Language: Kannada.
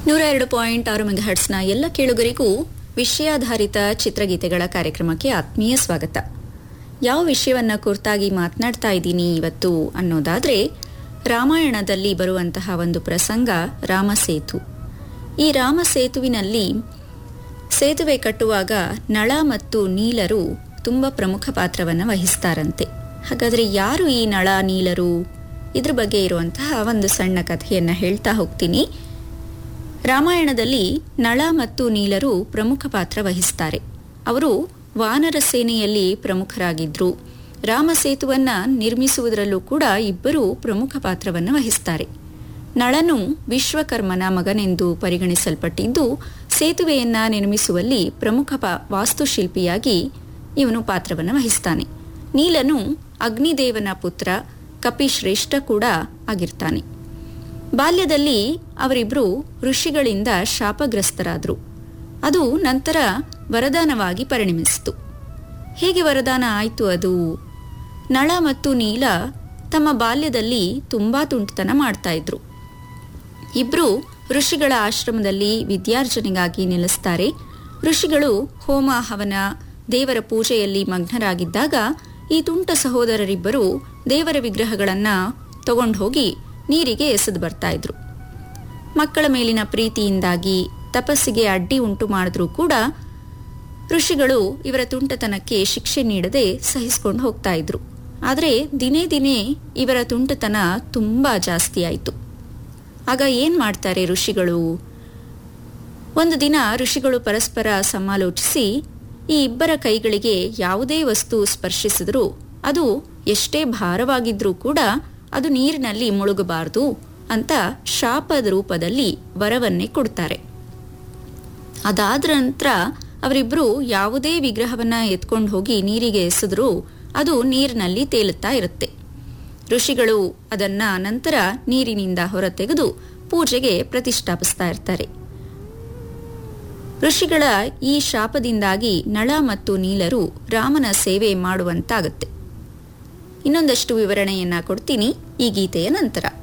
ನೂರ ಎರಡು ಪಾಯಿಂಟ್ ಆರು ಮೆಗಾಹರ್ಟ್ಸ್ನ ಎಲ್ಲ ಕೇಳುಗರಿಗೂ ವಿಷಯಾಧಾರಿತ ಚಿತ್ರಗೀತೆಗಳ ಕಾರ್ಯಕ್ರಮಕ್ಕೆ ಆತ್ಮೀಯ ಸ್ವಾಗತ ಯಾವ ವಿಷಯವನ್ನ ಕುರಿತಾಗಿ ಮಾತನಾಡ್ತಾ ಇದ್ದೀನಿ ಇವತ್ತು ಅನ್ನೋದಾದ್ರೆ ರಾಮಾಯಣದಲ್ಲಿ ಬರುವಂತಹ ಒಂದು ಪ್ರಸಂಗ ರಾಮಸೇತು ಈ ರಾಮಸೇತುವಿನಲ್ಲಿ ಸೇತುವೆ ಕಟ್ಟುವಾಗ ನಳ ಮತ್ತು ನೀಲರು ತುಂಬ ಪ್ರಮುಖ ಪಾತ್ರವನ್ನು ವಹಿಸ್ತಾರಂತೆ ಹಾಗಾದರೆ ಯಾರು ಈ ನಳ ನೀಲರು ಇದ್ರ ಬಗ್ಗೆ ಇರುವಂತಹ ಒಂದು ಸಣ್ಣ ಕಥೆಯನ್ನ ಹೇಳ್ತಾ ಹೋಗ್ತೀನಿ ರಾಮಾಯಣದಲ್ಲಿ ನಳ ಮತ್ತು ನೀಲರು ಪ್ರಮುಖ ಪಾತ್ರ ವಹಿಸ್ತಾರೆ ಅವರು ವಾನರ ಸೇನೆಯಲ್ಲಿ ಪ್ರಮುಖರಾಗಿದ್ರು ರಾಮಸೇತುವನ್ನ ನಿರ್ಮಿಸುವುದರಲ್ಲೂ ಕೂಡ ಇಬ್ಬರು ಪ್ರಮುಖ ಪಾತ್ರವನ್ನು ವಹಿಸ್ತಾರೆ ನಳನು ವಿಶ್ವಕರ್ಮನ ಮಗನೆಂದು ಪರಿಗಣಿಸಲ್ಪಟ್ಟಿದ್ದು ಸೇತುವೆಯನ್ನ ನಿರ್ಮಿಸುವಲ್ಲಿ ಪ್ರಮುಖ ಪಾ- ವಾಸ್ತುಶಿಲ್ಪಿಯಾಗಿ ಇವನು ಪಾತ್ರವನ್ನು ವಹಿಸ್ತಾನೆ ನೀಲನು ಅಗ್ನಿದೇವನ ಪುತ್ರ ಕಪಿಶ್ರೇಷ್ಠ ಕೂಡ ಆಗಿರ್ತಾನೆ ಬಾಲ್ಯದಲ್ಲಿ ಅವರಿಬ್ರು ಋಷಿಗಳಿಂದ ಶಾಪಗ್ರಸ್ತರಾದ್ರು ಅದು ನಂತರ ವರದಾನವಾಗಿ ಪರಿಣಮಿಸಿತು ಹೇಗೆ ವರದಾನ ಆಯಿತು ಅದು ನಳ ಮತ್ತು ನೀಲ ತಮ್ಮ ಬಾಲ್ಯದಲ್ಲಿ ತುಂಬಾ ತುಂಟತನ ಮಾಡ್ತಾ ಇದ್ರು ಇಬ್ರು ಋಷಿಗಳ ಆಶ್ರಮದಲ್ಲಿ ವಿದ್ಯಾರ್ಜನೆಗಾಗಿ ನೆಲೆಸ್ತಾರೆ ಋಷಿಗಳು ಹೋಮ ಹವನ ದೇವರ ಪೂಜೆಯಲ್ಲಿ ಮಗ್ನರಾಗಿದ್ದಾಗ ಈ ತುಂಟ ಸಹೋದರರಿಬ್ಬರು ದೇವರ ವಿಗ್ರಹಗಳನ್ನ ತಗೊಂಡು ಹೋಗಿ ನೀರಿಗೆ ಎಸೆದು ಬರ್ತಾ ಇದ್ರು ಮಕ್ಕಳ ಮೇಲಿನ ಪ್ರೀತಿಯಿಂದಾಗಿ ತಪಸ್ಸಿಗೆ ಅಡ್ಡಿ ಉಂಟು ಮಾಡಿದ್ರೂ ಕೂಡ ಋಷಿಗಳು ಇವರ ತುಂಟತನಕ್ಕೆ ಶಿಕ್ಷೆ ನೀಡದೆ ಸಹಿಸಿಕೊಂಡು ಹೋಗ್ತಾ ಇದ್ರು ಆದರೆ ದಿನೇ ದಿನೇ ಇವರ ತುಂಟತನ ತುಂಬಾ ಜಾಸ್ತಿ ಆಯಿತು ಆಗ ಏನ್ ಮಾಡ್ತಾರೆ ಋಷಿಗಳು ಒಂದು ದಿನ ಋಷಿಗಳು ಪರಸ್ಪರ ಸಮಾಲೋಚಿಸಿ ಈ ಇಬ್ಬರ ಕೈಗಳಿಗೆ ಯಾವುದೇ ವಸ್ತು ಸ್ಪರ್ಶಿಸಿದ್ರೂ ಅದು ಎಷ್ಟೇ ಭಾರವಾಗಿದ್ರೂ ಕೂಡ ಅದು ನೀರಿನಲ್ಲಿ ಮುಳುಗಬಾರದು ಅಂತ ಶಾಪದ ರೂಪದಲ್ಲಿ ವರವನ್ನೇ ಕೊಡ್ತಾರೆ ಅದಾದ ನಂತರ ಅವರಿಬ್ರು ಯಾವುದೇ ವಿಗ್ರಹವನ್ನ ಎತ್ಕೊಂಡು ಹೋಗಿ ನೀರಿಗೆ ಎಸೆದ್ರೂ ಅದು ನೀರಿನಲ್ಲಿ ತೇಲುತ್ತಾ ಇರುತ್ತೆ ಋಷಿಗಳು ಅದನ್ನ ನಂತರ ನೀರಿನಿಂದ ಹೊರತೆಗೆದು ಪೂಜೆಗೆ ಪ್ರತಿಷ್ಠಾಪಿಸ್ತಾ ಇರ್ತಾರೆ ಋಷಿಗಳ ಈ ಶಾಪದಿಂದಾಗಿ ನಳ ಮತ್ತು ನೀಲರು ರಾಮನ ಸೇವೆ ಮಾಡುವಂತಾಗತ್ತೆ ಇನ್ನೊಂದಷ್ಟು ವಿವರಣೆಯನ್ನ ಕೊಡ್ತೀನಿ ಈ ಗೀತೆಯ ನಂತರ